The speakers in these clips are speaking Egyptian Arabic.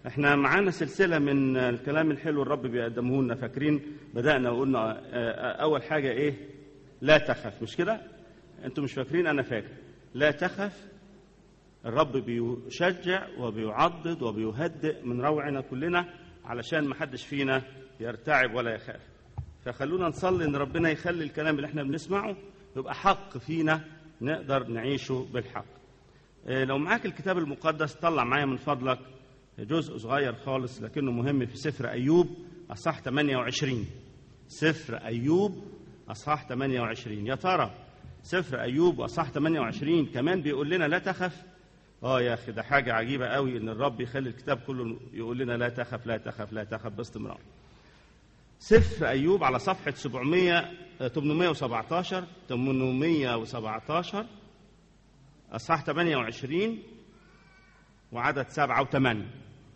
احنا معانا سلسلة من الكلام الحلو الرب بيقدمه لنا فاكرين بدأنا وقلنا آه، أول حاجة إيه لا تخف مش كده أنتوا مش فاكرين أنا فاكر لا تخف الرب بيشجع وبيعضد وبيهدئ من روعنا كلنا علشان ما حدش فينا يرتعب ولا يخاف فخلونا نصلي ان ربنا يخلي الكلام اللي احنا بنسمعه يبقى حق فينا نقدر نعيشه بالحق إيه، لو معاك الكتاب المقدس طلع معايا من فضلك جزء صغير خالص لكنه مهم في سفر أيوب أصحاح 28 سفر أيوب أصحاح 28 يا ترى سفر أيوب أصحاح 28 كمان بيقول لنا لا تخف اه يا اخي ده حاجه عجيبه قوي ان الرب يخلي الكتاب كله يقول لنا لا تخف لا تخف لا تخف باستمرار سفر ايوب على صفحه 700 آه، 817 817 اصحاح 28 وعدد سبعة وثمانية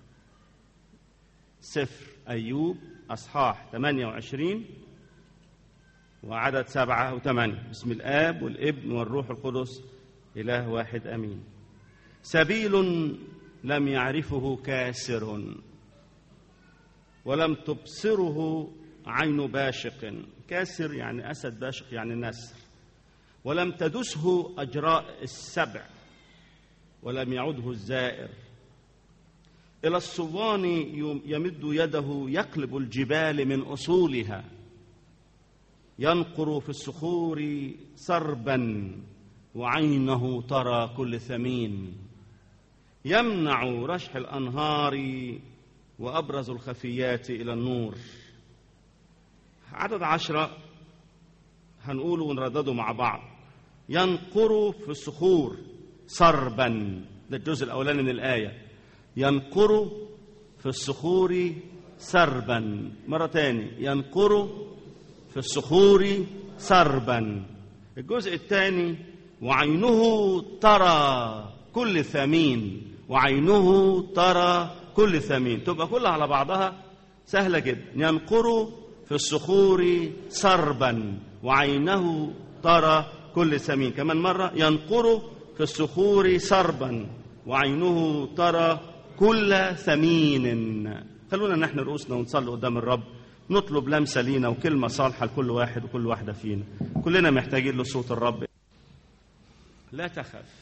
سفر أيوب أصحاح 28 وعدد سبعة وثمانية بسم الآب والابن والروح القدس إله واحد أمين سبيل لم يعرفه كاسر ولم تبصره عين باشق كاسر يعني أسد باشق يعني نسر ولم تدسه أجراء السبع ولم يعده الزائر إلى الصوان يمد يده يقلب الجبال من أصولها ينقر في الصخور سربا وعينه ترى كل ثمين يمنع رشح الأنهار وأبرز الخفيات إلى النور عدد عشرة هنقوله ونردده مع بعض ينقر في الصخور سربا ده الجزء الأولاني من الآية ينقر في الصخور سربا مرة تاني ينقر في الصخور سربا الجزء الثاني وعينه ترى كل ثمين وعينه ترى كل ثمين تبقى كلها على بعضها سهلة جدا ينقر في الصخور سربا وعينه ترى كل ثمين كمان مرة ينقر في الصخور سربا وعينه ترى كل ثمين خلونا نحن رؤوسنا ونصلي قدام الرب نطلب لمسة لينا وكلمة صالحة لكل واحد وكل واحدة فينا كلنا محتاجين لصوت الرب لا تخف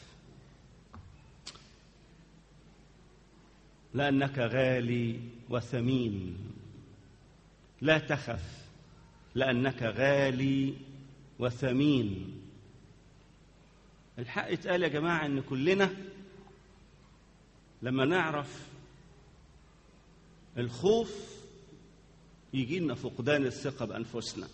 لأنك غالي وثمين لا تخف لأنك غالي وثمين الحق اتقال يا جماعة إن كلنا لما نعرف الخوف يجي لنا فقدان الثقة بأنفسنا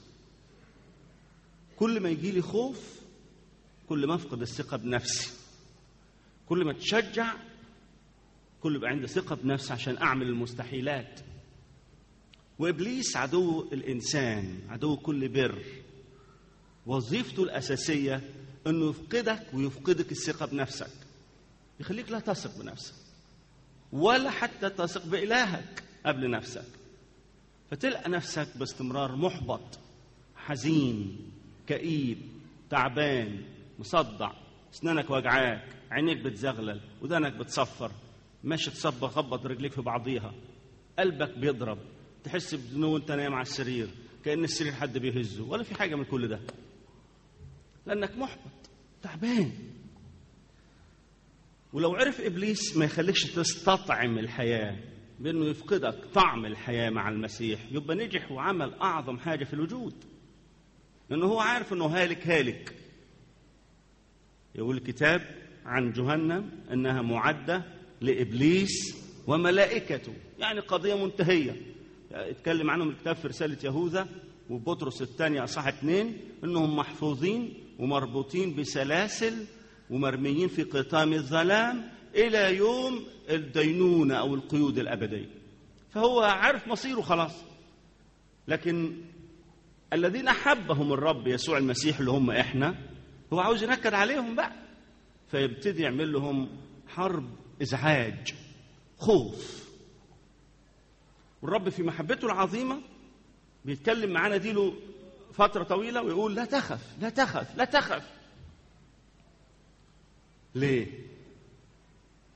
كل ما يجي لي خوف كل ما افقد الثقة بنفسي كل ما تشجع كل ما يبقى عندي ثقة بنفسي عشان أعمل المستحيلات وإبليس عدو الإنسان عدو كل بر وظيفته الأساسية أنه يفقدك ويفقدك الثقة بنفسك يخليك لا تثق بنفسك ولا حتى تثق بإلهك قبل نفسك فتلقى نفسك باستمرار محبط حزين كئيب تعبان مصدع اسنانك وجعاك عينيك بتزغلل ودانك بتصفر ماشي تصبغ خبط رجليك في بعضيها قلبك بيضرب تحس بانه وانت نايم على السرير كان السرير حد بيهزه ولا في حاجه من كل ده لانك محبط تعبان ولو عرف ابليس ما يخليكش تستطعم الحياه بانه يفقدك طعم الحياه مع المسيح يبقى نجح وعمل اعظم حاجه في الوجود لانه هو عارف انه هالك هالك يقول الكتاب عن جهنم انها معده لابليس وملائكته يعني قضيه منتهيه اتكلم عنهم الكتاب في رساله يهوذا وبطرس الثانيه اصح اثنين انهم محفوظين ومربوطين بسلاسل ومرميين في قطام الظلام الى يوم الدينونه او القيود الابديه فهو عارف مصيره خلاص لكن الذين حبهم الرب يسوع المسيح اللي هم احنا هو عاوز ينكد عليهم بقى فيبتدي يعمل لهم حرب ازعاج خوف والرب في محبته العظيمه بيتكلم معانا دي له فتره طويله ويقول لا تخف لا تخف لا تخف ليه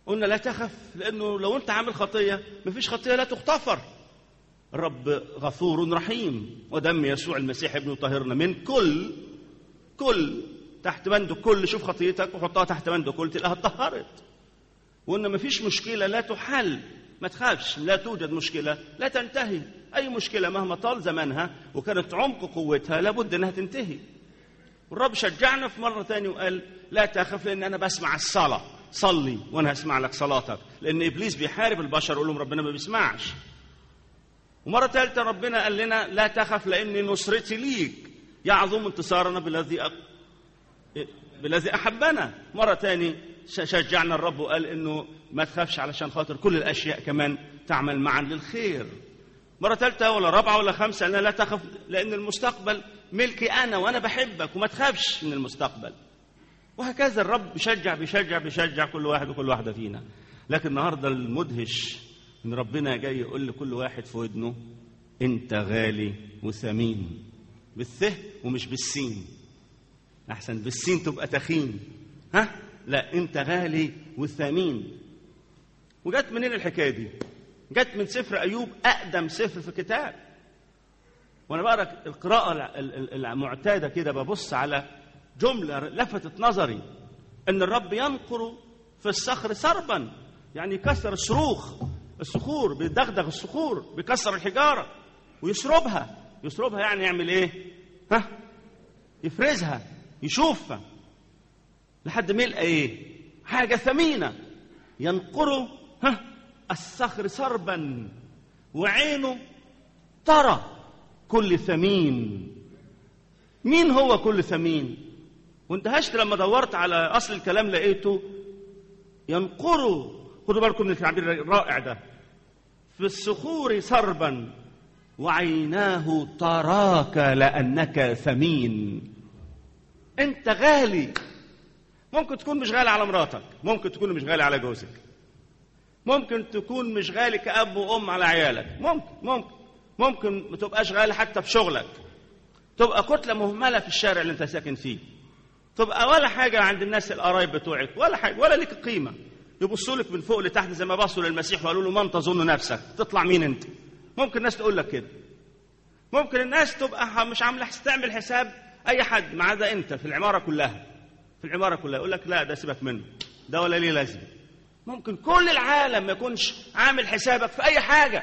قلنا لا تخف لانه لو انت عامل خطيه مفيش خطيه لا تغتفر الرب غفور رحيم ودم يسوع المسيح ابنه طهرنا من كل كل تحت بند كل شوف خطيتك وحطها تحت بند كل تلاقيها اتطهرت وان مفيش مشكله لا تحل ما تخافش لا توجد مشكله لا تنتهي اي مشكله مهما طال زمانها وكانت عمق قوتها لابد انها تنتهي والرب شجعنا في مره ثانيه وقال لا تخف لان انا بسمع الصلاه صلي وانا هسمع لك صلاتك لان ابليس بيحارب البشر يقول لهم ربنا ما بيسمعش ومره ثالثه ربنا قال لنا لا تخف لاني نصرتي ليك يعظم انتصارنا بالذي أ... بالذي احبنا مره ثانيه شجعنا الرب وقال انه ما تخافش علشان خاطر كل الاشياء كمان تعمل معا للخير مرة ثالثة ولا رابعة ولا خمسة أنا لا تخف لأن المستقبل ملكي أنا وأنا بحبك وما تخافش من المستقبل وهكذا الرب بيشجع بيشجع بيشجع كل واحد وكل واحدة فينا لكن النهاردة المدهش إن ربنا جاي يقول لكل واحد في ودنه أنت غالي وثمين بالثه ومش بالسين أحسن بالسين تبقى تخين ها لا أنت غالي وثمين وجت منين الحكاية دي جت من سفر أيوب أقدم سفر في الكتاب وأنا بقرأ القراءة المعتادة كده ببص على جملة لفتت نظري أن الرب ينقر في الصخر سربا يعني يكسر الصروخ الصخور بيدغدغ الصخور بيكسر الحجارة ويسربها يسربها يعني يعمل إيه؟ ها؟ يفرزها يشوفها لحد ما يلقى إيه؟ حاجة ثمينة ينقره ها؟ الصخر سربا وعينه ترى كل ثمين مين هو كل ثمين واندهشت لما دورت على اصل الكلام لقيته ينقروا خدوا بالكم من التعبير الرائع ده في الصخور سربا وعيناه تراك لانك ثمين انت غالي ممكن تكون مش غالي على مراتك ممكن تكون مش غالي على جوزك ممكن تكون مش غالي كأب وأم على عيالك ممكن ممكن ممكن ما تبقاش غالي حتى في شغلك تبقى كتلة مهملة في الشارع اللي أنت ساكن فيه تبقى ولا حاجة عند الناس القرايب بتوعك ولا حاجة ولا ليك قيمة يبصوا لك من فوق لتحت زي ما بصوا للمسيح وقالوا له من تظن نفسك تطلع مين أنت ممكن الناس تقول لك كده ممكن الناس تبقى مش عاملة تعمل حساب أي حد ما عدا أنت في العمارة كلها في العمارة كلها يقول لك لا ده سيبك منه ده ولا ليه لازمه ممكن كل العالم ما يكونش عامل حسابك في اي حاجه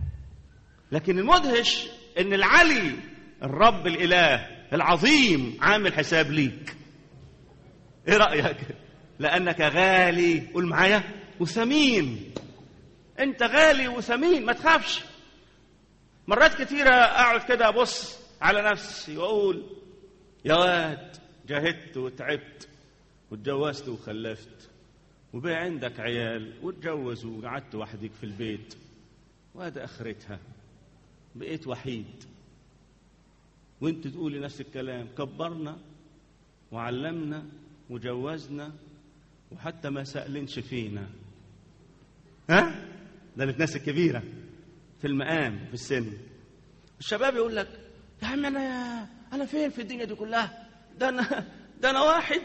لكن المدهش ان العلي الرب الاله العظيم عامل حساب ليك ايه رايك لانك غالي قول معايا وثمين انت غالي وثمين ما تخافش مرات كتيرة اقعد كده ابص على نفسي واقول يا واد جاهدت وتعبت واتجوزت وخلفت وبقى عندك عيال واتجوز وقعدت وحدك في البيت وهذا اخرتها بقيت وحيد وانت تقولي نفس الكلام كبرنا وعلمنا وجوزنا وحتى ما سألنش فينا ها ده الناس الكبيرة في المقام في السن الشباب يقول لك يا عم انا انا فين في الدنيا دي كلها ده انا ده انا واحد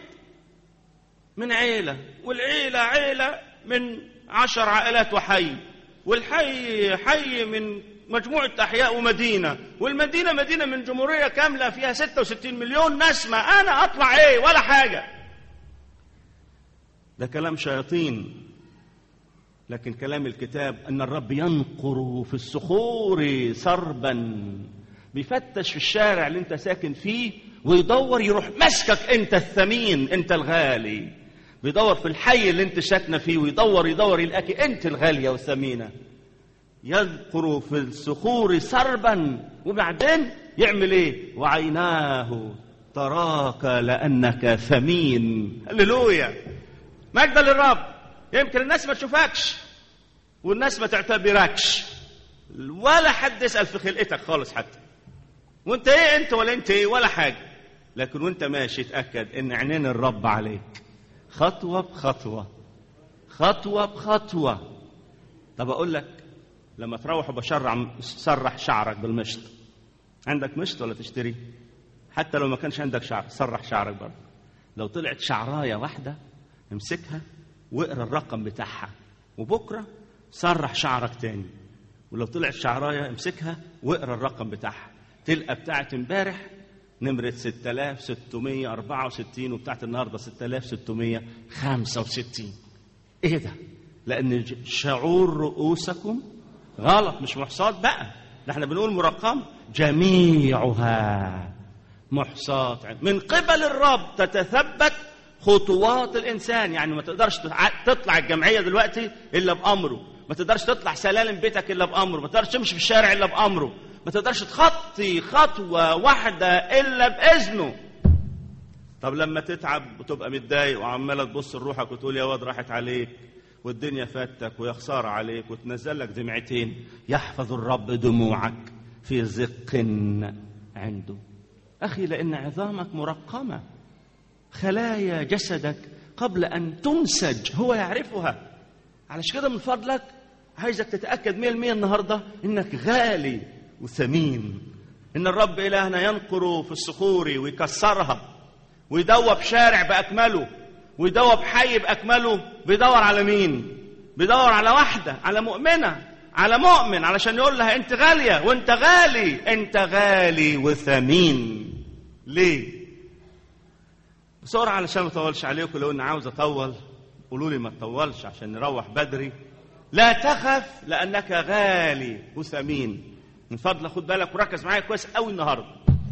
من عيلة والعيلة عيلة من عشر عائلات وحي والحي حي من مجموعة أحياء ومدينة والمدينة مدينة من جمهورية كاملة فيها 66 مليون نسمة أنا أطلع إيه ولا حاجة ده كلام شياطين لكن كلام الكتاب أن الرب ينقر في الصخور سربا بيفتش في الشارع اللي انت ساكن فيه ويدور يروح مسكك انت الثمين انت الغالي بيدور في الحي اللي انت ساكنه فيه ويدور يدور يلاقي انت الغاليه والثمينه يذكر في الصخور سربا وبعدين يعمل ايه وعيناه تراك لانك ثمين هللويا مجد للرب يمكن الناس ما تشوفكش والناس ما تعتبركش ولا حد يسال في خلقتك خالص حتى وانت ايه انت ولا انت ايه ولا حاجه لكن وانت ماشي اتاكد ان عينين الرب عليك خطوه بخطوه خطوه بخطوه طب اقول لك لما تروح وبشرع سرح شعرك بالمشط عندك مشط ولا تشتري حتى لو ما كانش عندك شعر سرح شعرك برضه لو طلعت شعرايه واحده امسكها واقرا الرقم بتاعها وبكره سرح شعرك تاني ولو طلعت شعرايه امسكها واقرا الرقم بتاعها تلقى بتاعت امبارح نمرة 6664 وبتاعت النهارده 6665 ايه ده؟ لأن شعور رؤوسكم غلط مش محصات بقى ده احنا بنقول مرقم جميعها محصات من قبل الرب تتثبت خطوات الانسان يعني ما تقدرش تطلع الجمعيه دلوقتي الا بامره ما تقدرش تطلع سلالم بيتك الا بامره ما تقدرش تمشي في الشارع الا بامره ما تقدرش تخطي خطوه واحده الا باذنه طب لما تتعب وتبقى متضايق وعماله تبص لروحك وتقول يا واد راحت عليك والدنيا فاتك ويا خساره عليك وتنزل لك دمعتين يحفظ الرب دموعك في زق عنده اخي لان عظامك مرقمه خلايا جسدك قبل ان تنسج هو يعرفها علشان كده من فضلك عايزك تتاكد 100% النهارده انك غالي وثمين ان الرب الهنا ينقر في الصخور ويكسرها ويدوب شارع باكمله ويدوب حي باكمله بيدور على مين بيدور على واحده على مؤمنه على مؤمن علشان يقول لها انت غاليه وانت غالي انت غالي وثمين ليه بسرعه علشان ما اطولش عليكم لو اني عاوز اطول قولوا لي ما تطولش عشان نروح بدري لا تخف لانك غالي وثمين من فضلك خد بالك وركز معايا كويس قوي النهارده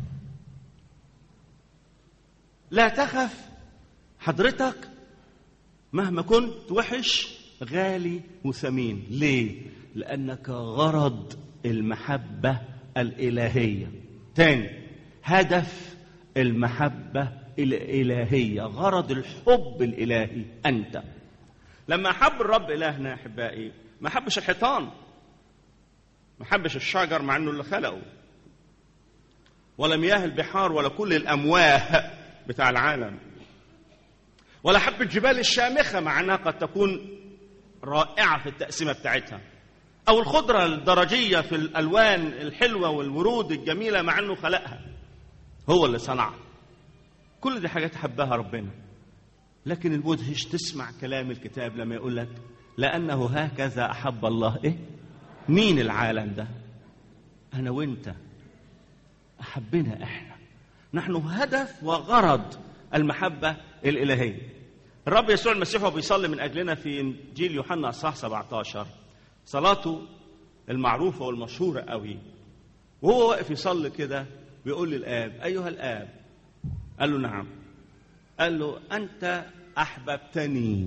لا تخف حضرتك مهما كنت وحش غالي وثمين ليه لانك غرض المحبه الالهيه تاني هدف المحبه الالهيه غرض الحب الالهي انت لما حب الرب الهنا يا احبائي ما حبش الحيطان ما حبش الشجر مع انه اللي خلقه ولا مياه البحار ولا كل الامواه بتاع العالم ولا حب الجبال الشامخه مع انها قد تكون رائعه في التقسيمه بتاعتها او الخضره الدرجيه في الالوان الحلوه والورود الجميله مع انه خلقها هو اللي صنعها كل دي حاجات حبها ربنا لكن المدهش تسمع كلام الكتاب لما يقول لك لانه هكذا احب الله ايه مين العالم ده انا وانت احبنا احنا نحن هدف وغرض المحبه الالهيه الرب يسوع المسيح وهو بيصلي من اجلنا في انجيل يوحنا اصحاح 17 صلاته المعروفه والمشهوره قوي وهو واقف يصلي كده بيقول للاب ايها الاب قال له نعم قال له انت احببتني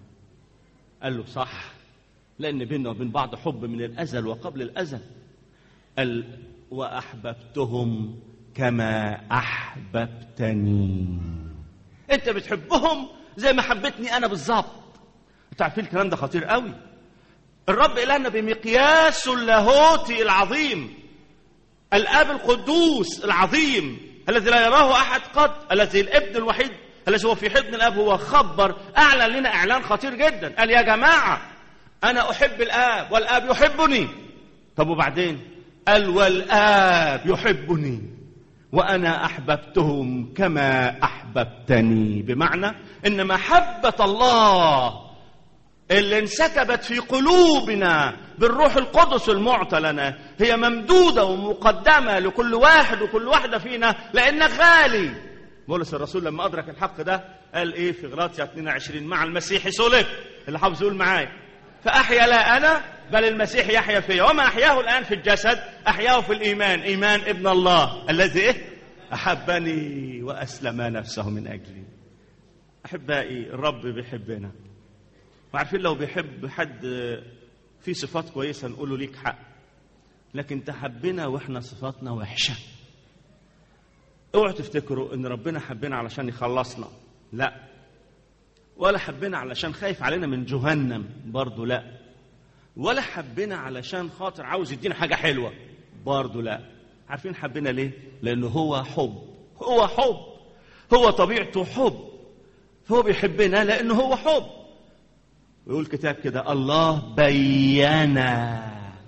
قال له صح لان بيننا وبين بعض حب من الازل وقبل الازل قال واحببتهم كما احببتني انت بتحبهم زي ما حبتني انا بالظبط انتوا عارفين الكلام ده خطير قوي الرب الهنا بمقياس اللاهوتي العظيم الاب القدوس العظيم الذي لا يراه احد قط الذي الابن الوحيد الذي هو في حضن الاب هو خبر اعلن لنا اعلان خطير جدا قال يا جماعه انا احب الاب والاب يحبني طب وبعدين قال والاب يحبني وانا احببتهم كما احببتني بمعنى ان محبه الله اللي انسكبت في قلوبنا بالروح القدس المعطى لنا هي ممدوده ومقدمه لكل واحد وكل واحده فينا لانك غالي بولس الرسول لما ادرك الحق ده قال ايه في غلاطيا 22 مع المسيح صلب اللي حافظ يقول معايا فاحيا لا انا بل المسيح يحيا فيا وما احياه الان في الجسد احياه في الايمان ايمان ابن الله الذي ايه احبني واسلم نفسه من اجلي احبائي الرب بيحبنا وعارفين لو بيحب حد فيه صفات كويسه نقول له ليك حق لكن تحبنا واحنا صفاتنا وحشه اوعوا تفتكروا ان ربنا حبنا علشان يخلصنا لا ولا حبنا علشان خايف علينا من جهنم برضه لا ولا حبنا علشان خاطر عاوز يدينا حاجه حلوه برضه لا عارفين حبنا ليه لانه هو حب هو حب هو طبيعته حب فهو بيحبنا لانه هو حب ويقول الكتاب كده الله بينا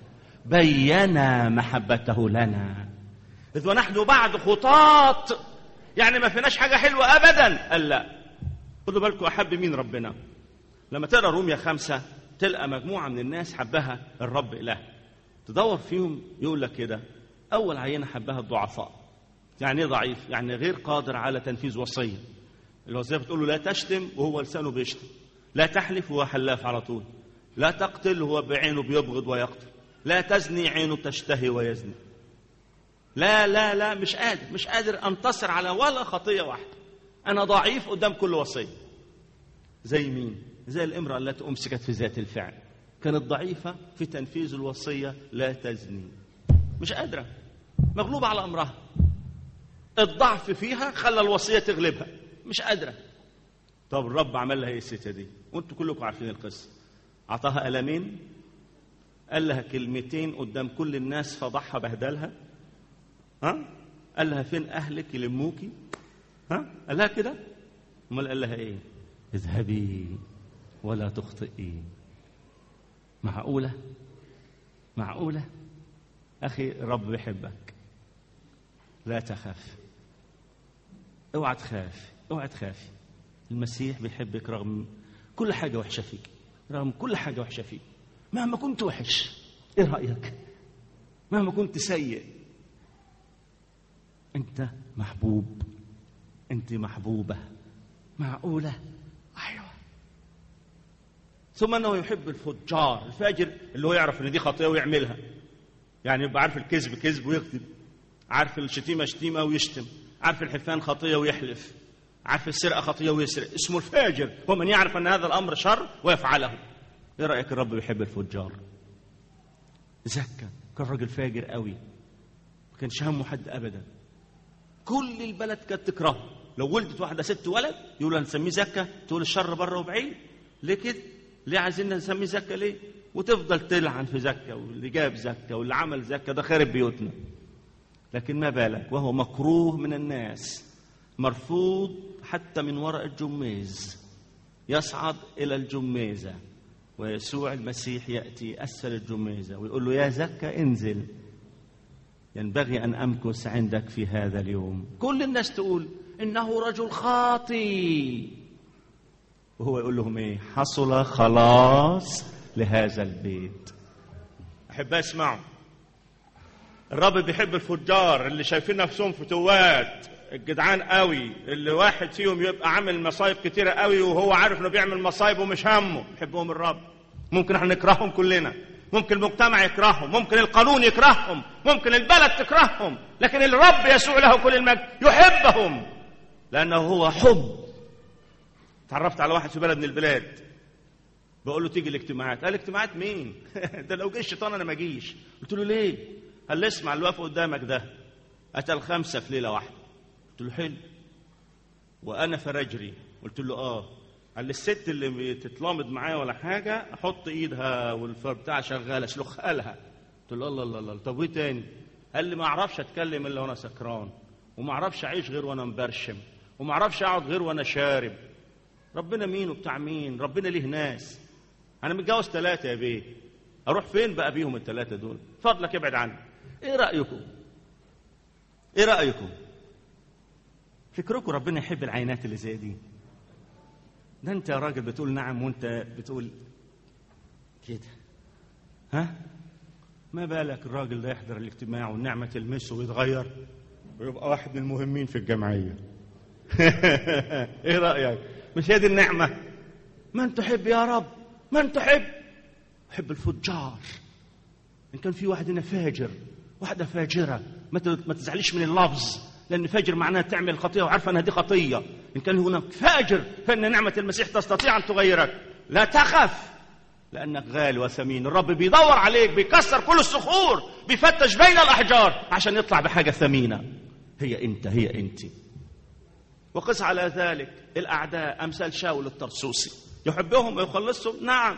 بينا محبته لنا إذ ونحن بعد خطاط يعني ما فيناش حاجة حلوة أبدا قال لا خدوا بالكم أحب مين ربنا لما تقرا روميا خمسة تلقى مجموعة من الناس حبها الرب إله تدور فيهم يقول لك كده أول عينة حبها الضعفاء يعني ايه ضعيف؟ يعني غير قادر على تنفيذ وصية الوصية بتقول له لا تشتم وهو لسانه بيشتم لا تحلف وهو حلاف على طول لا تقتل وهو بعينه بيبغض ويقتل لا تزني عينه تشتهي ويزني لا لا لا مش قادر مش قادر انتصر على ولا خطية واحدة أنا ضعيف قدام كل وصية زي مين؟ زي الامرأة التي أمسكت في ذات الفعل كانت ضعيفة في تنفيذ الوصية لا تزني مش قادرة مغلوبة على أمرها الضعف فيها خلى الوصية تغلبها مش قادرة طب الرب عمل لها ايه الست دي وانتوا كلكم عارفين القصة أعطاها قلمين قال لها كلمتين قدام كل الناس فضحها بهدلها ها قال لها فين أهلك يلموكي ها قال لها كده امال قال لها ايه اذهبي ولا تخطئي معقولة معقولة أخي رب بيحبك لا تخاف اوعى تخاف اوعى تخافي المسيح بيحبك رغم كل حاجة وحشة فيك رغم كل حاجة وحشة فيك مهما كنت وحش ايه رأيك مهما كنت سيء انت محبوب انت محبوبة معقولة ايوه ثم انه يحب الفجار الفاجر اللي هو يعرف ان دي خطيه ويعملها يعني يبقى عارف الكذب كذب ويكذب عارف الشتيمه شتيمه ويشتم عارف الحلفان خطيه ويحلف عارف السرقه خطيه ويسرق اسمه الفاجر هو من يعرف ان هذا الامر شر ويفعله ايه رايك الرب يحب الفجار زكى كان راجل فاجر قوي ما كانش همه حد ابدا كل البلد كانت تكرهه لو ولدت واحده ست ولد يقولوا هنسميه زكى تقول الشر بره وبعيد ليه كده ليه عايزين نسميه زكى ليه وتفضل تلعن في زكى واللي جاب زكى واللي عمل زكى ده خارب بيوتنا لكن ما بالك وهو مكروه من الناس مرفوض حتى من وراء الجميز يصعد إلى الجميزة ويسوع المسيح يأتي أسفل الجميزة ويقول له يا زكى انزل ينبغي أن أمكث عندك في هذا اليوم كل الناس تقول إنه رجل خاطي وهو يقول لهم إيه حصل خلاص لهذا البيت أحب أسمعوا الرب بيحب الفجار اللي شايفين نفسهم فتوات الجدعان قوي اللي واحد فيهم يبقى عامل مصايب كتيرة قوي وهو عارف انه بيعمل مصايب ومش همه يحبهم الرب ممكن احنا نكرههم كلنا ممكن المجتمع يكرههم ممكن القانون يكرههم ممكن البلد تكرههم لكن الرب يسوع له كل المجد يحبهم لانه هو حب تعرفت على واحد في بلد من البلاد بقول له تيجي الاجتماعات قال اجتماعات مين ده لو جه الشيطان انا ما اجيش قلت له ليه قال لي اسمع اللي واقف قدامك ده قتل خمسه في ليله واحده قلت له حلو وانا فرجري قلت له اه قال لي الست اللي بتتلامض معايا ولا حاجه احط ايدها والبتاع شغاله اشلخها لها قلت له الله الله الله طب وايه تاني قال لي ما اعرفش اتكلم الا وانا سكران وما اعرفش اعيش غير وانا مبرشم وما اعرفش اقعد غير وانا شارب ربنا مين وبتاع مين ربنا ليه ناس انا متجوز ثلاثه يا بيه اروح فين بقى بيهم الثلاثه دول فضلك ابعد عني ايه رايكم ايه رايكم فكركم ربنا يحب العينات اللي زي دي ده انت يا راجل بتقول نعم وانت بتقول كده ها ما بالك الراجل ده يحضر الاجتماع والنعمه تلمسه ويتغير ويبقى واحد من المهمين في الجمعيه ايه رايك مش هي دي النعمه من تحب يا رب من تحب احب الفجار ان كان في واحد هنا فاجر واحده فاجره ما ما تزعليش من اللفظ لان فاجر معناها تعمل خطيه وعارفه انها دي خطيه ان كان هناك فاجر فان نعمه المسيح تستطيع ان تغيرك لا تخف لانك غالي وثمين الرب بيدور عليك بيكسر كل الصخور بيفتش بين الاحجار عشان يطلع بحاجه ثمينه هي انت هي انت وقس على ذلك الاعداء امثال شاول الطرسوسي يحبهم ويخلصهم نعم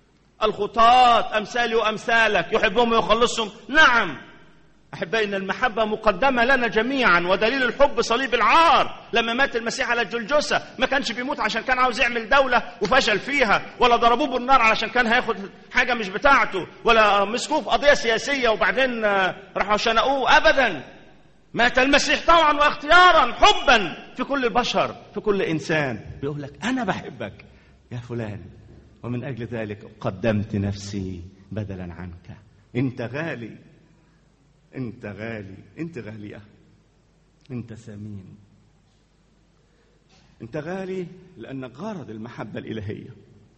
الخطاة أمثالي وأمثالك يحبهم ويخلصهم نعم أحبائي إن المحبة مقدمة لنا جميعا ودليل الحب صليب العار لما مات المسيح على الجلجسة ما كانش بيموت عشان كان عاوز يعمل دولة وفشل فيها ولا ضربوه بالنار علشان كان هياخد حاجة مش بتاعته ولا مسكوه في قضية سياسية وبعدين راحوا شنقوه أبدا مات المسيح طوعا واختيارا حبا في كل البشر في كل إنسان بيقول لك أنا بحبك يا فلان ومن أجل ذلك قدمت نفسي بدلا عنك أنت غالي أنت غالي أنت غالية أنت ثمين أنت غالي لأنك غرض المحبة الإلهية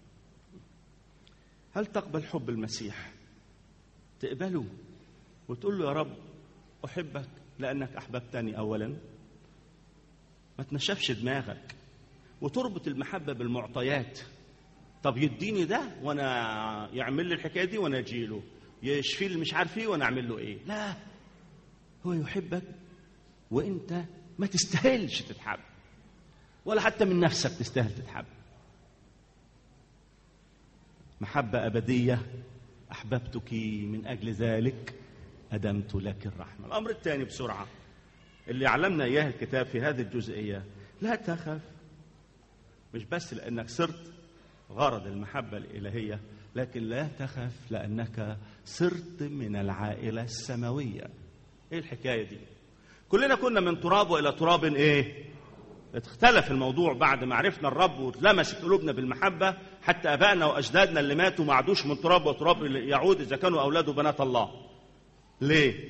هل تقبل حب المسيح تقبله وتقول له يا رب أحبك لأنك أحببتني أولا ما تنشفش دماغك وتربط المحبة بالمعطيات طب يديني ده وانا يعمل لي الحكايه دي وانا اجي له يشفي لي مش عارف ايه وانا اعمل له ايه لا هو يحبك وانت ما تستاهلش تتحب ولا حتى من نفسك تستاهل تتحب محبه ابديه احببتك من اجل ذلك ادمت لك الرحمه الامر الثاني بسرعه اللي علمنا اياه الكتاب في هذه الجزئيه لا تخف مش بس لانك صرت غرض المحبة الإلهية لكن لا تخف لأنك صرت من العائلة السماوية إيه الحكاية دي كلنا كنا من تراب وإلى تراب إيه اختلف الموضوع بعد ما عرفنا الرب واتلمست قلوبنا بالمحبة حتى أبائنا وأجدادنا اللي ماتوا ما عادوش من تراب وتراب يعود إذا كانوا أولاد وبنات الله ليه؟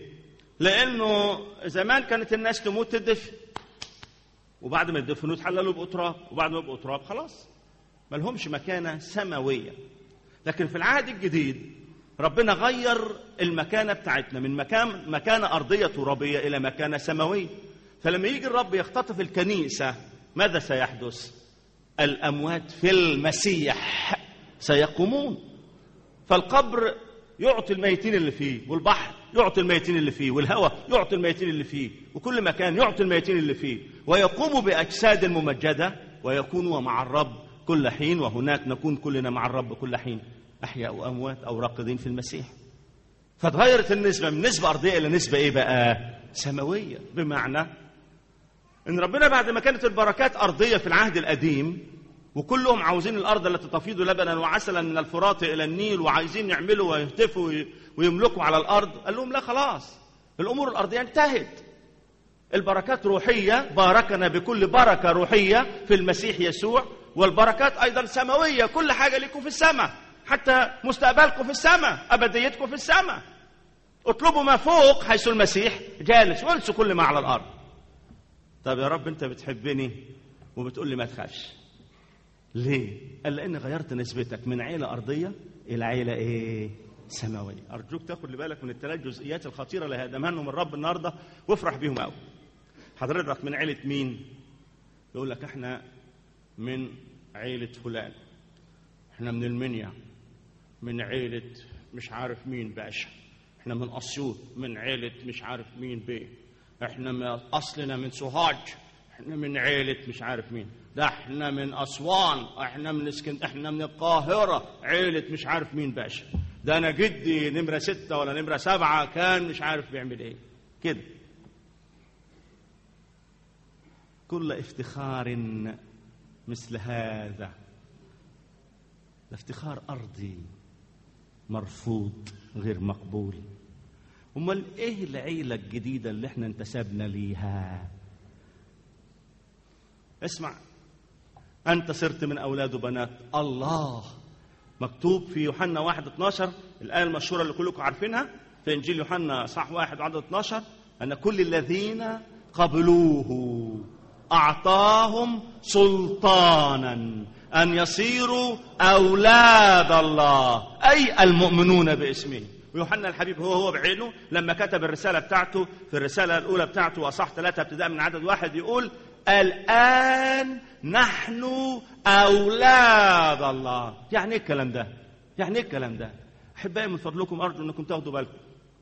لأنه زمان كانت الناس تموت تدفن وبعد ما يدفنوا يتحللوا يبقوا تراب وبعد ما يبقوا تراب خلاص ما لهمش مكانة سماوية لكن في العهد الجديد ربنا غير المكانة بتاعتنا من مكان مكانة أرضية ترابية إلى مكانة سماوية فلما يجي الرب يختطف الكنيسة ماذا سيحدث؟ الأموات في المسيح سيقومون فالقبر يعطي الميتين اللي فيه والبحر يعطي الميتين اللي فيه والهواء يعطي الميتين اللي فيه وكل مكان يعطي الميتين اللي فيه ويقوم بأجساد ممجدة ويكونوا مع الرب كل حين وهناك نكون كلنا مع الرب كل حين أحياء وأموات أو راقدين في المسيح فتغيرت النسبة من نسبة أرضية إلى نسبة إيه بقى سماوية بمعنى إن ربنا بعد ما كانت البركات أرضية في العهد القديم وكلهم عاوزين الأرض التي تفيض لبنا وعسلا من الفرات إلى النيل وعايزين يعملوا ويهتفوا ويملكوا على الأرض قال لهم لا خلاص الأمور الأرضية انتهت البركات روحية باركنا بكل بركة روحية في المسيح يسوع والبركات ايضا سماويه كل حاجه لكم في السماء حتى مستقبلكم في السماء ابديتكم في السماء اطلبوا ما فوق حيث المسيح جالس وانسوا كل ما على الارض طب يا رب انت بتحبني وبتقول لي ما تخافش ليه قال لان غيرت نسبتك من عيله ارضيه الى عيله ايه سماويه ارجوك تاخد بالك من الثلاث جزئيات الخطيره اللي هيقدمها لهم الرب النهارده وافرح بيهم قوي حضرتك من عيله مين يقول لك احنا من عيلة فلان احنا من المنيا من عيلة مش عارف مين باشا احنا من اسيوط من عيلة مش عارف مين بيه احنا من اصلنا من سوهاج احنا من عيلة مش عارف مين ده احنا من اسوان احنا من اسكند احنا من القاهرة عيلة مش عارف مين باشا ده انا جدي نمرة ستة ولا نمرة سبعة كان مش عارف بيعمل ايه كده كل افتخار مثل هذا ده افتخار ارضي مرفوض غير مقبول امال ايه العيله الجديده اللي احنا انتسبنا ليها اسمع انت صرت من اولاد وبنات الله مكتوب في يوحنا 1 12 الايه المشهوره اللي كلكم عارفينها في انجيل يوحنا صح واحد وعدد 12 ان كل الذين قبلوه أعطاهم سلطانا أن يصيروا أولاد الله أي المؤمنون باسمه ويوحنا الحبيب هو هو بعينه لما كتب الرسالة بتاعته في الرسالة الأولى بتاعته وصح ثلاثة ابتداء من عدد واحد يقول الآن نحن أولاد الله يعني إيه الكلام ده؟ يعني إيه الكلام ده؟ أحبائي من فضلكم أرجو أنكم تاخدوا بالكم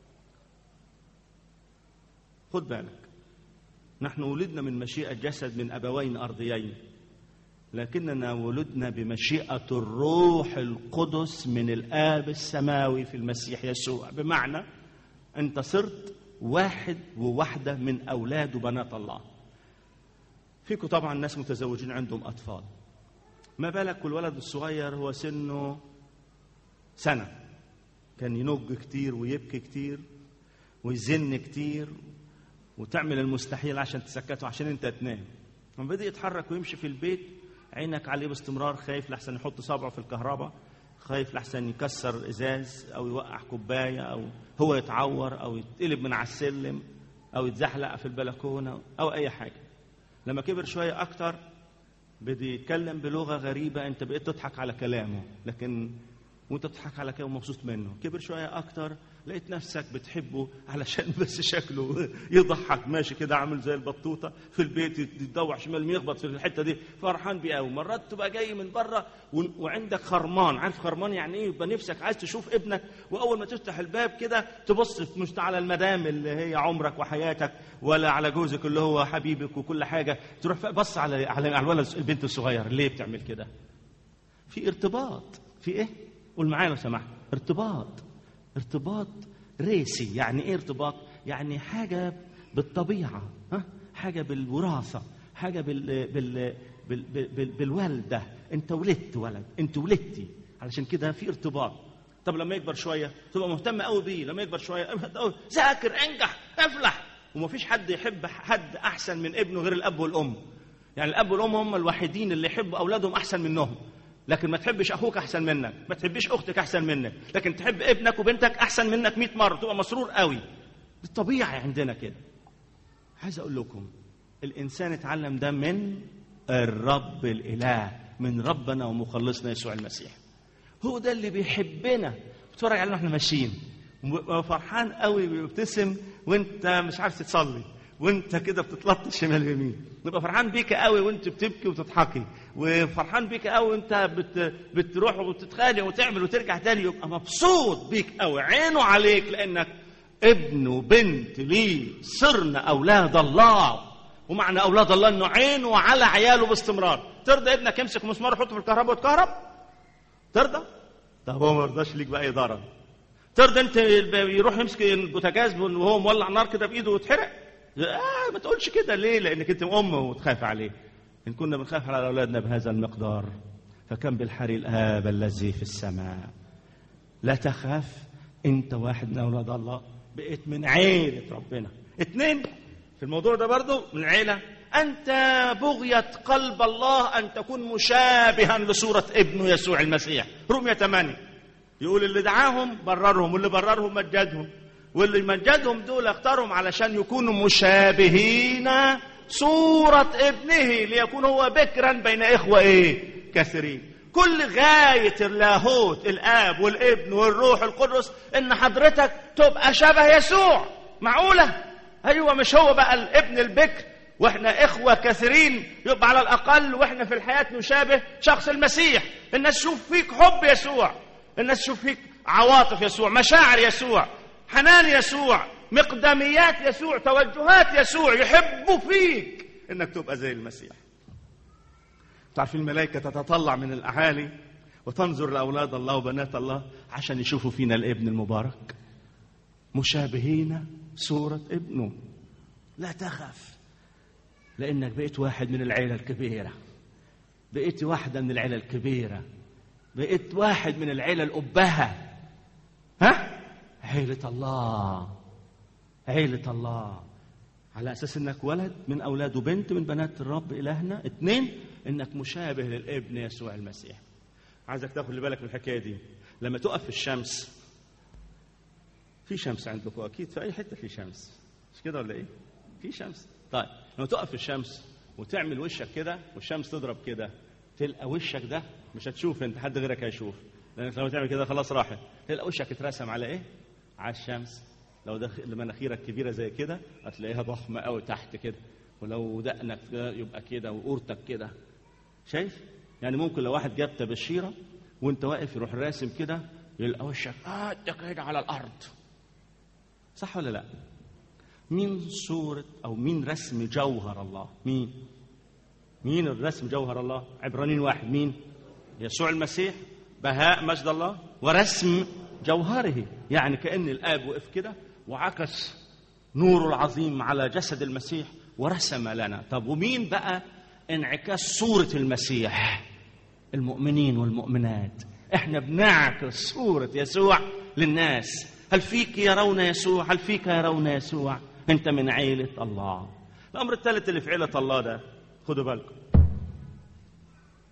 خد بالك نحن ولدنا من مشيئة جسد من أبوين أرضيين لكننا ولدنا بمشيئة الروح القدس من الآب السماوي في المسيح يسوع بمعنى أنت صرت واحد وواحدة من أولاد وبنات الله فيكم طبعا ناس متزوجين عندهم أطفال ما بالك الولد الصغير هو سنه سنة كان ينج كتير ويبكي كتير ويزن كتير وتعمل المستحيل عشان تسكته عشان انت تنام لما بدا يتحرك ويمشي في البيت عينك عليه باستمرار خايف لحسن يحط صابعه في الكهرباء خايف لحسن يكسر ازاز او يوقع كوبايه او هو يتعور او يتقلب من على السلم او يتزحلق في البلكونه او اي حاجه لما كبر شويه اكتر بدي يتكلم بلغه غريبه انت بقيت تضحك على كلامه لكن وانت بتضحك على كلامه مبسوط منه كبر شويه اكتر لقيت نفسك بتحبه علشان بس شكله يضحك ماشي كده عامل زي البطوطه في البيت يتدوع شمال يخبط في الحته دي فرحان بيه قوي مرات تبقى جاي من بره و- وعندك خرمان عارف خرمان يعني ايه يبقى نفسك عايز تشوف ابنك واول ما تفتح الباب كده تبص في- مش على المدام اللي هي عمرك وحياتك ولا على جوزك اللي هو حبيبك وكل حاجه تروح بص على على على الولد البنت الصغير ليه بتعمل كده في ارتباط في ايه قول معايا لو سمحت ارتباط ارتباط ريسي يعني ايه ارتباط يعني حاجه بالطبيعه ها حاجه بالوراثه حاجه بال بال بال بال بال بالوالده انت ولدت ولد انت ولدتي علشان كده في ارتباط طب لما يكبر شويه تبقى مهتم قوي بيه لما يكبر شويه ابعد قوي ذاكر انجح افلح ومفيش حد يحب حد احسن من ابنه غير الاب والام يعني الاب والام هم الوحيدين اللي يحبوا اولادهم احسن منهم لكن ما تحبش اخوك احسن منك ما تحبش اختك احسن منك لكن تحب ابنك وبنتك احسن منك 100 مره تبقى مسرور قوي الطبيعي عندنا كده عايز اقول لكم الانسان اتعلم ده من الرب الاله من ربنا ومخلصنا يسوع المسيح هو ده اللي بيحبنا بتفرج علينا واحنا ماشيين وفرحان قوي بيبتسم وانت مش عارف تصلي وانت كده بتتلطش شمال يمين نبقى فرحان بيك قوي وانت بتبكي وتضحكي وفرحان بيك قوي وانت بت... بتروح وتتخانق وتعمل وترجع تاني يبقى مبسوط بيك قوي عينه عليك لانك ابن وبنت ليه صرنا اولاد الله ومعنى اولاد الله انه عينه على عياله باستمرار ترضى ابنك يمسك مسمار يحطه في الكهرباء ويتكهرب ترضى طب هو ما رضاش ليك باي ضرر ترضى انت يروح يمسك البوتاجاز وهو مولع نار كده بايده ويتحرق آه ما تقولش كده ليه لانك انت ام وتخاف عليه ان كنا بنخاف على اولادنا بهذا المقدار فكم بالحري الاب الذي في السماء لا تخاف انت واحد من اولاد الله بقيت من عيله ربنا اتنين في الموضوع ده برضو من عيله انت بغيه قلب الله ان تكون مشابها لصوره ابنه يسوع المسيح رمية 8 يقول اللي دعاهم بررهم واللي بررهم مجدهم واللي مجدهم دول اختارهم علشان يكونوا مشابهين صورة ابنه ليكون هو بكرا بين إخوة إيه كثيرين كل غاية اللاهوت الآب والابن والروح القدس إن حضرتك تبقى شبه يسوع معقولة أيوة مش هو بقى الابن البكر واحنا إخوة كثيرين يبقى على الأقل واحنا في الحياة نشابه شخص المسيح الناس تشوف فيك حب يسوع الناس تشوف فيك عواطف يسوع مشاعر يسوع حنان يسوع مقدميات يسوع توجهات يسوع يحبوا فيك انك تبقى زي المسيح تعرفين الملائكة تتطلع من الأعالي وتنظر لأولاد الله وبنات الله عشان يشوفوا فينا الابن المبارك مشابهين صورة ابنه لا تخف لأنك بقيت واحد من العيلة الكبيرة بقيت واحدة من العيلة الكبيرة بقيت واحد من العيلة الأبهة ها عيلة الله عيلة الله على أساس أنك ولد من أولاد وبنت من بنات الرب إلهنا اثنين أنك مشابه للابن يسوع المسيح عايزك تاخد بالك من الحكاية دي لما تقف في الشمس في شمس عندكم أكيد في أي حتة في شمس مش كده ولا إيه؟ في شمس طيب لما تقف في الشمس وتعمل وشك كده والشمس تضرب كده تلقى وشك ده مش هتشوف انت حد غيرك هيشوف لانك لما تعمل كده خلاص راحت تلقى وشك اترسم على ايه على الشمس لو دخل مناخيرك كبيره زي كده هتلاقيها ضخمه قوي تحت كده ولو دقنك يبقى كده وقورتك كده شايف يعني ممكن لو واحد جاب تبشيره وانت واقف يروح راسم كده يلقى وشك اه كده على الارض صح ولا لا مين صورة أو مين رسم جوهر الله مين مين الرسم جوهر الله عبرانيين واحد مين يسوع المسيح بهاء مجد الله ورسم جوهره يعني كأن الآب وقف كده وعكس نوره العظيم على جسد المسيح ورسم لنا طب ومين بقى انعكاس صورة المسيح المؤمنين والمؤمنات احنا بنعكس صورة يسوع للناس هل فيك يرون يسوع هل فيك يرون يسوع انت من عيلة الله الامر الثالث اللي في عيلة الله ده خدوا بالكم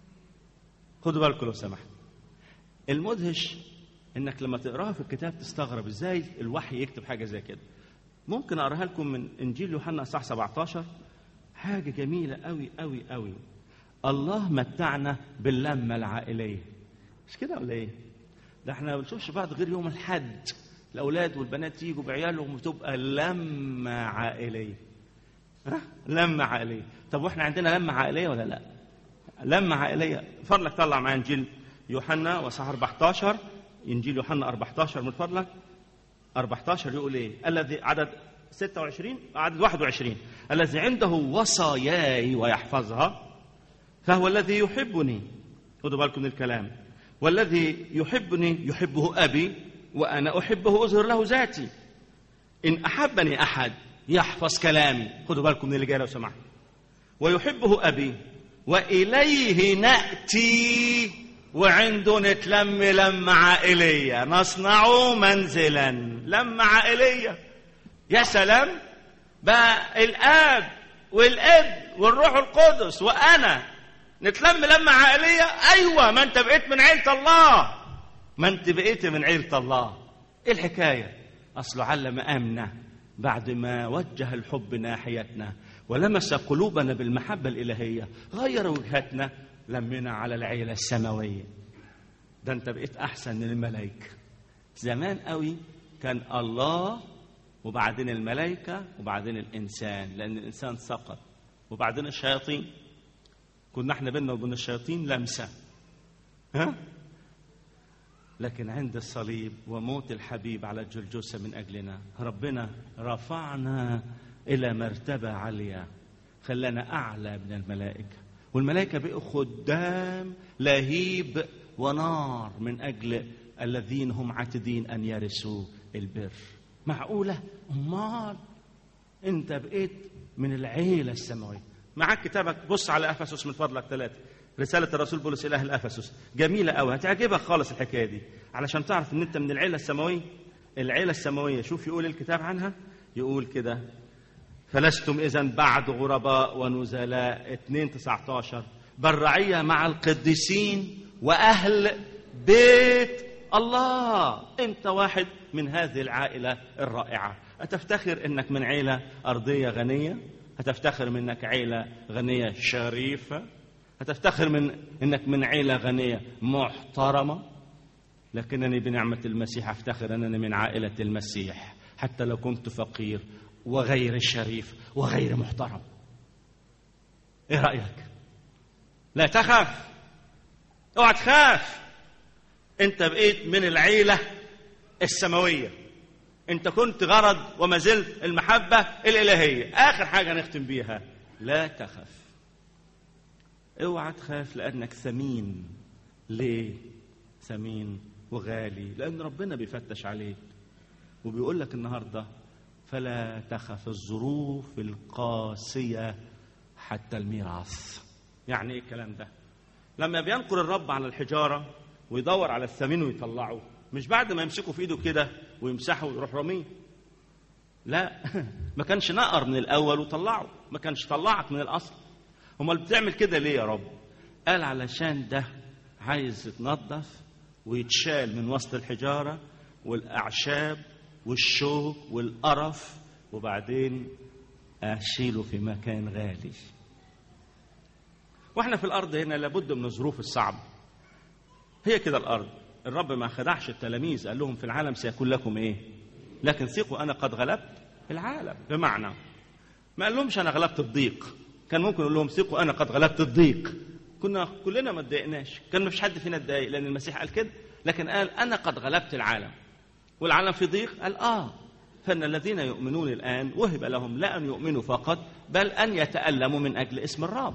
خدوا بالكم لو سمحت المدهش انك لما تقراها في الكتاب تستغرب ازاي الوحي يكتب حاجه زي كده ممكن اقراها لكم من انجيل يوحنا اصحاح 17 حاجه جميله قوي قوي قوي الله متعنا باللمه العائليه مش كده ولا ايه ده احنا ما بنشوفش بعض غير يوم الحد الاولاد والبنات يجوا بعيالهم وتبقى لمه عائليه ها لمه عائليه طب واحنا عندنا لمه عائليه ولا لا لمه عائليه فضلك طلع معايا انجيل يوحنا وصح 14 انجيل يوحنا 14 من فضلك 14 يقول ايه الذي عدد 26 عدد 21 الذي عنده وصاياي ويحفظها فهو الذي يحبني خدوا بالكم من الكلام والذي يحبني يحبه ابي وانا احبه اظهر له ذاتي ان احبني احد يحفظ كلامي خدوا بالكم من اللي جاي لو سمحت ويحبه ابي واليه ناتي وعنده نتلم لمة عائلية نصنع منزلا لمة عائلية يا سلام بقى الآب والابن والروح القدس وأنا نتلم لمة عائلية أيوة ما أنت بقيت من عيلة الله ما أنت بقيت من عيلة الله إيه الحكاية أصله علم أمنا بعد ما وجه الحب ناحيتنا ولمس قلوبنا بالمحبة الإلهية غير وجهتنا لمنا على العيلة السماوية ده انت بقيت احسن من الملائكة زمان قوي كان الله وبعدين الملائكة وبعدين الإنسان لأن الإنسان سقط وبعدين الشياطين كنا احنا بينا وبين الشياطين لمسة ها لكن عند الصليب وموت الحبيب على الجلجسة من أجلنا ربنا رفعنا إلى مرتبة عالية خلانا أعلى من الملائكة والملائكة بقوا خدام لهيب ونار من أجل الذين هم عاتدين أن يرثوا البر معقولة أمال أنت بقيت من العيلة السماوية معاك كتابك بص على أفسس من فضلك ثلاثة رسالة الرسول بولس إلى أهل أفسس جميلة أوي هتعجبك خالص الحكاية دي علشان تعرف إن أنت من العيلة السماوية العيلة السماوية شوف يقول الكتاب عنها يقول كده فلستم إذا بعد غرباء ونزلاء 2 19 بل رعية مع القديسين وأهل بيت الله أنت واحد من هذه العائلة الرائعة أتفتخر أنك من عيلة أرضية غنية هتفتخر من أنك عيلة غنية شريفة هتفتخر من أنك من عيلة غنية محترمة لكنني بنعمة المسيح أفتخر أنني من عائلة المسيح حتى لو كنت فقير وغير شريف وغير محترم ايه رايك لا تخف اوعى تخاف انت بقيت من العيله السماويه انت كنت غرض وما زلت المحبه الالهيه اخر حاجه نختم بيها لا تخف اوعى تخاف لانك ثمين ليه ثمين وغالي لان ربنا بيفتش عليك وبيقول لك النهارده فلا تخف الظروف القاسية حتى الميراث يعني ايه الكلام ده لما بينقر الرب على الحجارة ويدور على الثمين ويطلعه مش بعد ما يمسكه في ايده كده ويمسحه ويروح رميه لا ما كانش نقر من الاول وطلعه ما كانش طلعك من الاصل امال بتعمل كده ليه يا رب قال علشان ده عايز يتنظف ويتشال من وسط الحجاره والاعشاب والشوك والقرف وبعدين اشيله في مكان غالي واحنا في الارض هنا لابد من الظروف الصعبه هي كده الارض الرب ما خدعش التلاميذ قال لهم في العالم سيكون لكم ايه لكن ثقوا انا قد غلبت العالم بمعنى ما قال لهمش انا غلبت الضيق كان ممكن يقول لهم ثقوا انا قد غلبت الضيق كنا كلنا ما اتضايقناش كان ما فيش حد فينا اتضايق لان المسيح قال كده لكن قال انا قد غلبت العالم والعالم في ضيق قال اه فان الذين يؤمنون الان وهب لهم لا ان يؤمنوا فقط بل ان يتالموا من اجل اسم الرب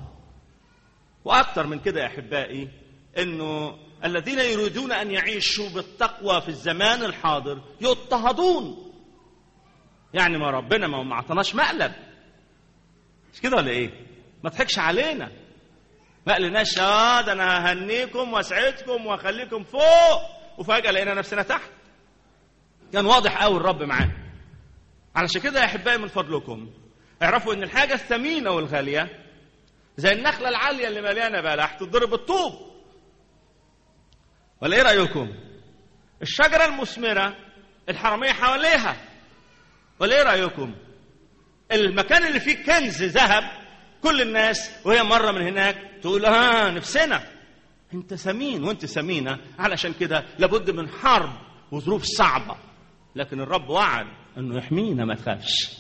واكثر من كده يا احبائي انه الذين يريدون ان يعيشوا بالتقوى في الزمان الحاضر يضطهدون يعني ما ربنا ما اعطاناش مقلب مش كده ولا ايه ما تضحكش علينا ما قالناش اه ده انا ههنيكم واسعدكم واخليكم فوق وفجاه لقينا نفسنا تحت كان واضح قوي الرب معانا علشان كده يا احبائي من فضلكم اعرفوا ان الحاجه الثمينه والغاليه زي النخله العاليه اللي مليانه بلح تضرب الطوب ولا ايه رايكم الشجره المثمره الحراميه حواليها ولا ايه رايكم المكان اللي فيه كنز ذهب كل الناس وهي مره من هناك تقول ها نفسنا انت سمين وانت سمينه علشان كده لابد من حرب وظروف صعبه لكن الرب وعد انه يحمينا ما تخافش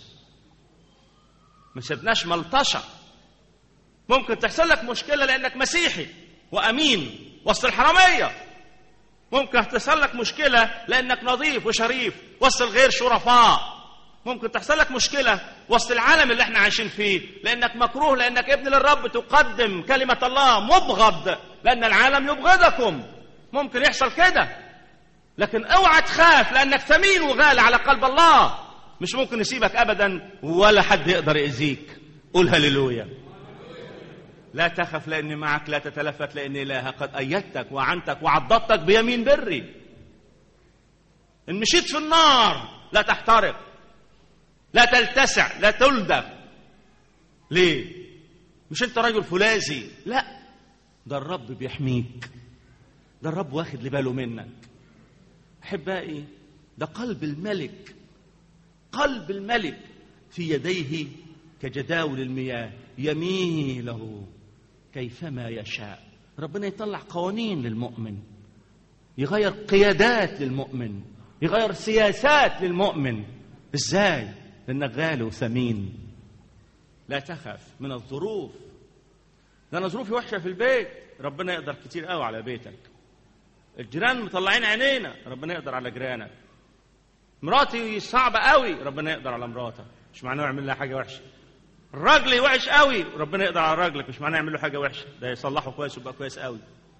ما سيبناش ملطشه ممكن تحصل لك مشكله لانك مسيحي وامين وسط الحراميه ممكن تحصل لك مشكله لانك نظيف وشريف وسط الغير شرفاء ممكن تحصل لك مشكله وسط العالم اللي احنا عايشين فيه لانك مكروه لانك ابن للرب تقدم كلمه الله مبغض لان العالم يبغضكم ممكن يحصل كده لكن اوعى تخاف لانك ثمين وغالي على قلب الله مش ممكن يسيبك ابدا ولا حد يقدر يأذيك قول هللويا لا تخف لاني معك لا تتلفت لاني اله قد ايدتك وعنتك وعضدتك بيمين بري ان مشيت في النار لا تحترق لا تلتسع لا تلدغ ليه مش انت رجل فولاذي لا ده الرب بيحميك ده الرب واخد لباله منك احبائي ده قلب الملك قلب الملك في يديه كجداول المياه يميله كيفما يشاء ربنا يطلع قوانين للمؤمن يغير قيادات للمؤمن يغير سياسات للمؤمن ازاي لانك غالي وثمين لا تخف من الظروف ده انا ظروفي وحشه في البيت ربنا يقدر كتير قوي على بيتك الجيران مطلعين عينينا ربنا يقدر على جيرانك مراتي صعبه قوي ربنا يقدر على مراتك مش معناه يعمل لها حاجه وحشه الراجل وحش قوي ربنا يقدر على راجلك مش معناه يعمل له حاجه وحشه ده يصلحه كويس ويبقى كويس قوي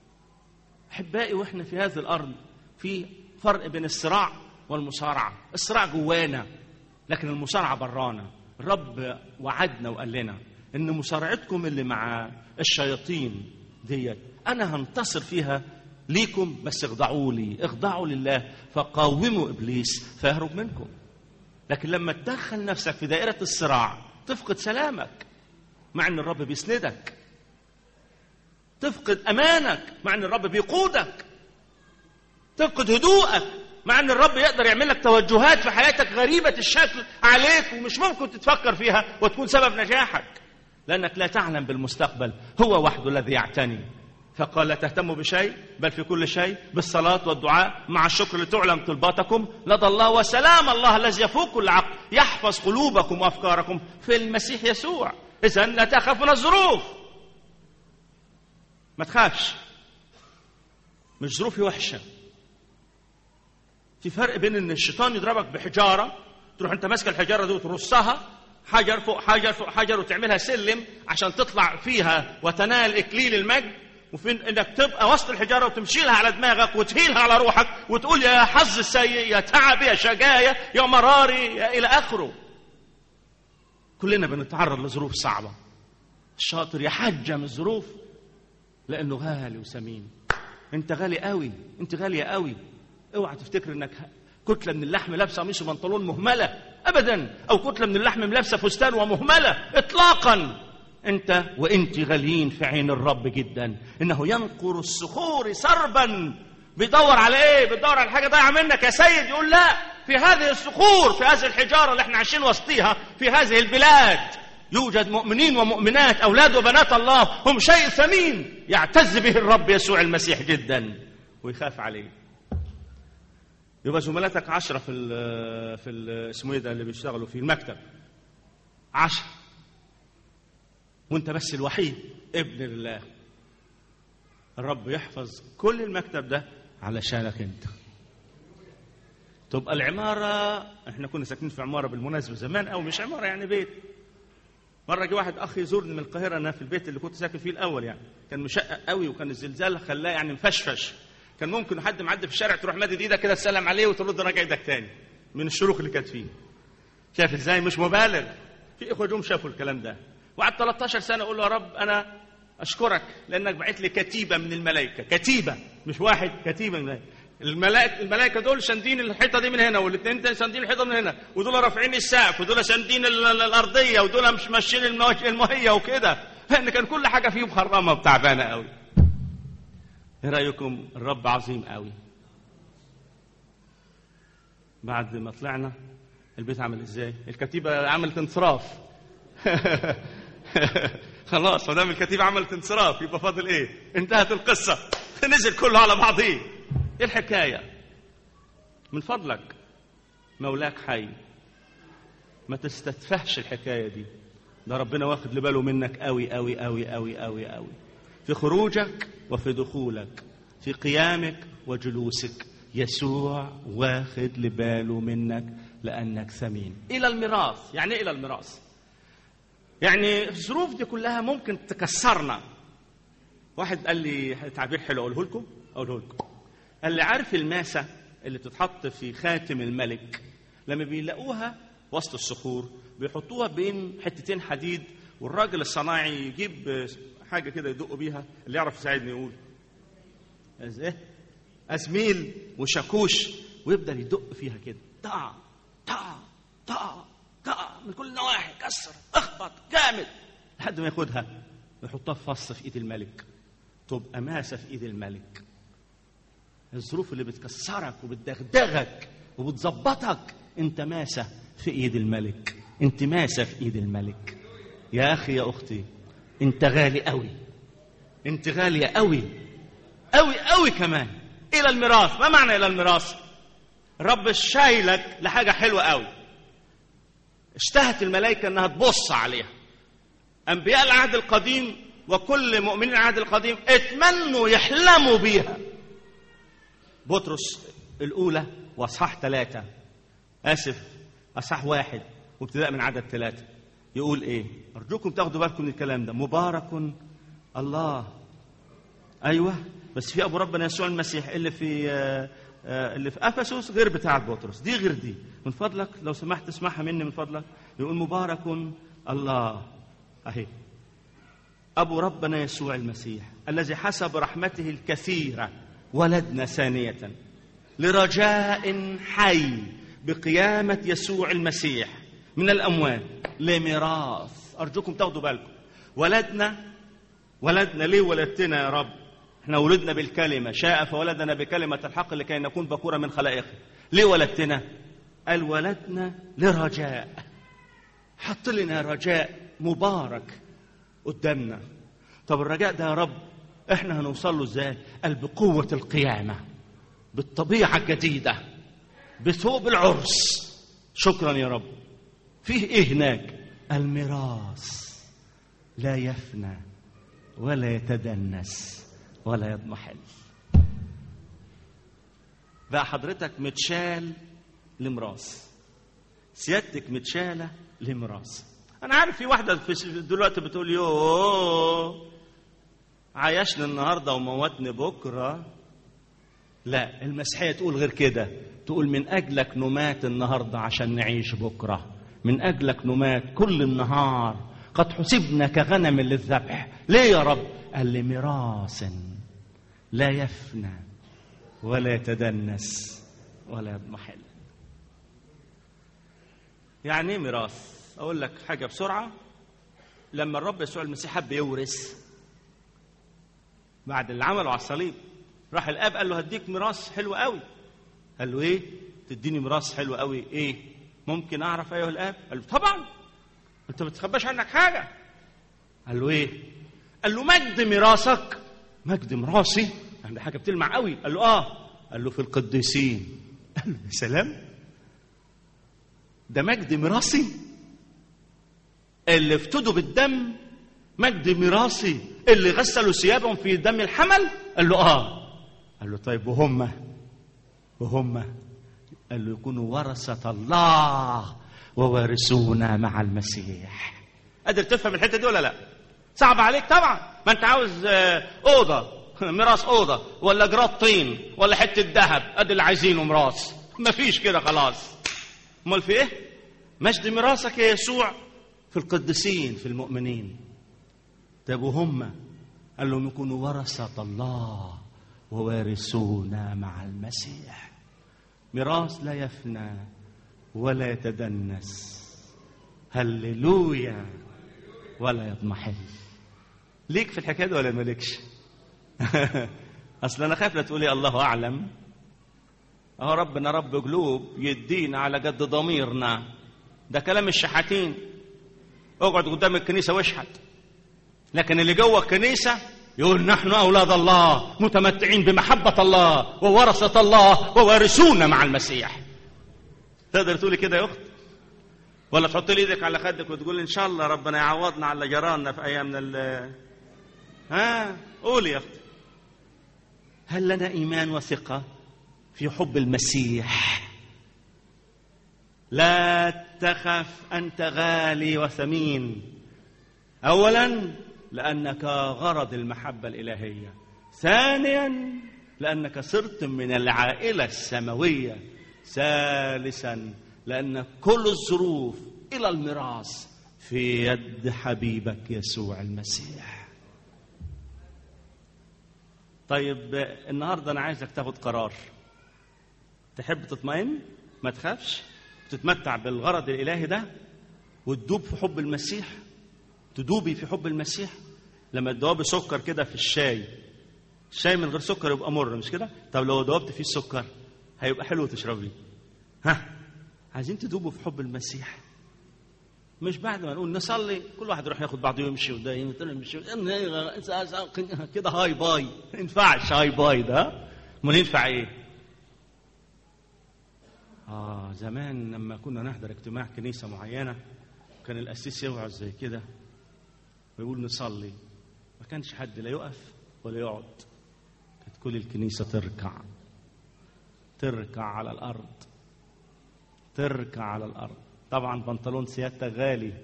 احبائي واحنا في هذه الارض في فرق بين الصراع والمصارعه الصراع جوانا لكن المصارعه برانا الرب وعدنا وقال لنا ان مصارعتكم اللي مع الشياطين ديت انا هنتصر فيها ليكم بس اخضعوا لي اخضعوا لله فقاوموا ابليس فيهرب منكم لكن لما تدخل نفسك في دائره الصراع تفقد سلامك مع ان الرب بيسندك تفقد امانك مع ان الرب بيقودك تفقد هدوءك مع ان الرب يقدر يعمل لك توجهات في حياتك غريبه الشكل عليك ومش ممكن تتفكر فيها وتكون سبب نجاحك لانك لا تعلم بالمستقبل هو وحده الذي يعتني فقال لا تهتموا بشيء بل في كل شيء بالصلاة والدعاء مع الشكر لتعلم طلباتكم لدى الله وسلام الله الذي يفوق كل عقل يحفظ قلوبكم وأفكاركم في المسيح يسوع إذا لا تخاف من الظروف ما تخافش مش ظروفي وحشة في فرق بين ان الشيطان يضربك بحجارة تروح انت ماسك الحجارة دي وترصها حجر فوق حجر فوق حجر وتعملها سلم عشان تطلع فيها وتنال اكليل المجد وفين انك تبقى وسط الحجاره وتمشي لها على دماغك وتهيلها على روحك وتقول يا حظ السيء يا تعب يا شجايه يا مراري يا الى اخره كلنا بنتعرض لظروف صعبه الشاطر يحجم الظروف لانه غالي وثمين انت غالي قوي انت غاليه قوي اوعى تفتكر انك كتله من اللحم لابسه قميص وبنطلون مهمله ابدا او كتله من اللحم لابسه فستان ومهمله اطلاقا انت وانت غاليين في عين الرب جدا انه ينقر الصخور سربا بيدور على ايه بيدور على حاجه ضايعه منك يا سيد يقول لا في هذه الصخور في هذه الحجاره اللي احنا عايشين وسطيها في هذه البلاد يوجد مؤمنين ومؤمنات اولاد وبنات الله هم شيء ثمين يعتز به الرب يسوع المسيح جدا ويخاف عليه يبقى زملاتك عشرة في ال في ال اسمه ايه ده اللي بيشتغلوا في المكتب عشرة وانت بس الوحيد ابن لله الرب يحفظ كل المكتب ده علشانك انت تبقى العمارة احنا كنا ساكنين في عمارة بالمناسبة زمان او مش عمارة يعني بيت مرة جه واحد أخ يزورني من القاهرة أنا في البيت اللي كنت ساكن فيه الأول يعني كان مشقق قوي وكان الزلزال خلاه يعني مفشفش كان ممكن حد معدي في الشارع تروح مادد ايدك كده تسلم عليه وترد راجع ايدك تاني من الشروخ اللي كانت فيه شايف ازاي مش مبالغ في اخوه جم شافوا الكلام ده وقعدت 13 سنه اقول له يا رب انا اشكرك لانك بعت لي كتيبه من الملائكه كتيبه مش واحد كتيبه من الملائكه الملائكه دول ساندين الحيطه دي من هنا والاثنين ساندين الحيطه من هنا ودول رافعين السقف ودول ساندين الارضيه ودول مش ماشيين المهيه وكده لان كان كل حاجه فيهم خرامه وتعبانه قوي ايه رايكم الرب عظيم قوي بعد ما طلعنا البيت عمل ازاي الكتيبه عملت انصراف خلاص ما دام الكتيبه عملت انصراف يبقى فاضل ايه انتهت القصه نزل كله على بعضيه ايه الحكايه من فضلك مولاك حي ما تستتفهش الحكايه دي ده ربنا واخد لباله منك قوي قوي قوي قوي قوي قوي في خروجك وفي دخولك في قيامك وجلوسك يسوع واخد لباله منك لانك ثمين الى الميراث يعني ايه الى الميراث يعني الظروف دي كلها ممكن تكسرنا واحد قال لي تعبير حلو اقوله لكم اقوله لكم قال لي عارف الماسه اللي بتتحط في خاتم الملك لما بيلاقوها وسط الصخور بيحطوها بين حتتين حديد والراجل الصناعي يجيب حاجه كده يدق بيها اللي يعرف يساعدني يقول أز ايه ازميل وشاكوش ويفضل يدق فيها كده طع طع طع طع من كل النواحي كسر اخبط جامد لحد ما ياخدها ويحطها في فص في ايد الملك تبقى ماسه في ايد الملك الظروف اللي بتكسرك وبتدغدغك وبتظبطك انت ماسه في ايد الملك انت ماسه في ايد الملك يا اخي يا اختي انت غالي قوي انت غاليه قوي قوي قوي كمان الى الميراث ما معنى الى الميراث رب شايلك لحاجه حلوه قوي اشتهت الملائكه انها تبص عليها انبياء العهد القديم وكل مؤمنين العهد القديم اتمنوا يحلموا بيها بطرس الاولى واصحاح ثلاثه اسف اصحاح واحد وابتداء من عدد ثلاثه يقول ايه ارجوكم تاخدوا بالكم من الكلام ده مبارك الله ايوه بس في ابو ربنا يسوع المسيح اللي في آه، آه، اللي في افسس غير بتاعه بطرس دي غير دي من فضلك لو سمحت اسمعها مني من فضلك يقول مبارك الله اهي ابو ربنا يسوع المسيح الذي حسب رحمته الكثيره ولدنا ثانيه لرجاء حي بقيامه يسوع المسيح من الاموات لميراث ارجوكم تاخدوا بالكم ولدنا ولدنا ليه ولدتنا يا رب احنا ولدنا بالكلمه شاء فولدنا بكلمه الحق لكي نكون بكورا من خلائقه ليه ولدتنا قال ولدنا لرجاء حط لنا رجاء مبارك قدامنا طب الرجاء ده يا رب احنا هنوصل له ازاي قال بقوه القيامه بالطبيعه الجديده بثوب العرس شكرا يا رب فيه ايه هناك الميراث لا يفنى ولا يتدنس ولا يضمحل بقى حضرتك متشال لميراث سيادتك متشاله لميراث انا عارف في واحده في دلوقتي بتقول يوه عايشني النهارده وموتني بكره لا المسيحيه تقول غير كده تقول من اجلك نمات النهارده عشان نعيش بكره من اجلك نمات كل النهار قد حسبنا كغنم للذبح ليه يا رب قال لي ميراث لا يفنى ولا يتدنس ولا يضمحل يعني ايه ميراث اقول لك حاجه بسرعه لما الرب يسوع المسيح حب يورث بعد اللي عمله على الصليب راح الاب قال له هديك ميراث حلو قوي قال له ايه تديني ميراث حلو قوي ايه ممكن اعرف ايها الاب قال له طبعا انت ما بتخباش عنك حاجه قال له ايه قال له مجد ميراثك مجد ميراثي يعني حاجه بتلمع قوي قال له اه قال له في القديسين قال له يا سلام ده مجد ميراثي اللي افتدوا بالدم مجد ميراثي اللي غسلوا ثيابهم في دم الحمل قال له اه قال له طيب وهم وهم قال له يكونوا ورثة الله ووارثونا مع المسيح قادر تفهم الحته دي ولا لا صعب عليك طبعا ما انت عاوز آه، اوضه ميراث اوضه ولا جراد طين ولا حته ذهب ادي اللي عايزينه ميراث مفيش كده خلاص امال في ايه مجد ميراثك يا يسوع في القديسين في المؤمنين طب وهم قال لهم يكونوا ورثة الله ووارثونا مع المسيح ميراث لا يفنى ولا يتدنس هللويا ولا يضمحل ليك في الحكايه دي ولا مالكش اصل انا خايف لا تقولي الله اعلم اهو ربنا رب قلوب يدينا على قد ضميرنا ده كلام الشحاتين اقعد قدام الكنيسه واشحت لكن اللي جوه الكنيسه يقول نحن اولاد الله متمتعين بمحبه الله وورثه الله ووارثون مع المسيح تقدر تقولي كده يا اخت ولا تحط لي ايدك على خدك وتقول ان شاء الله ربنا يعوضنا على جيراننا في ايامنا ال ها قولي يا اختي هل لنا ايمان وثقه في حب المسيح لا تخف انت غالي وثمين اولا لانك غرض المحبه الالهيه ثانيا لانك صرت من العائله السماويه ثالثا لان كل الظروف الى الميراث في يد حبيبك يسوع المسيح طيب النهارده انا عايزك تاخد قرار تحب تطمئن ما تخافش تتمتع بالغرض الالهي ده وتدوب في حب المسيح تدوبي في حب المسيح لما تدوبي سكر كده في الشاي الشاي من غير سكر يبقى مر مش كده طب لو دوبت فيه السكر هيبقى حلو تشربيه ها عايزين تدوبوا في حب المسيح مش بعد ما نقول نصلي كل واحد يروح ياخد بعضه ويمشي وده يمشي كده هاي باي ما ينفعش هاي باي ده امال ينفع ايه اه زمان لما كنا نحضر اجتماع كنيسه معينه كان القسيس يوعظ زي كده ويقول نصلي ما كانش حد لا يقف ولا يقعد كانت كل الكنيسه تركع تركع على الارض تركع على الارض طبعا بنطلون سيادتك غالي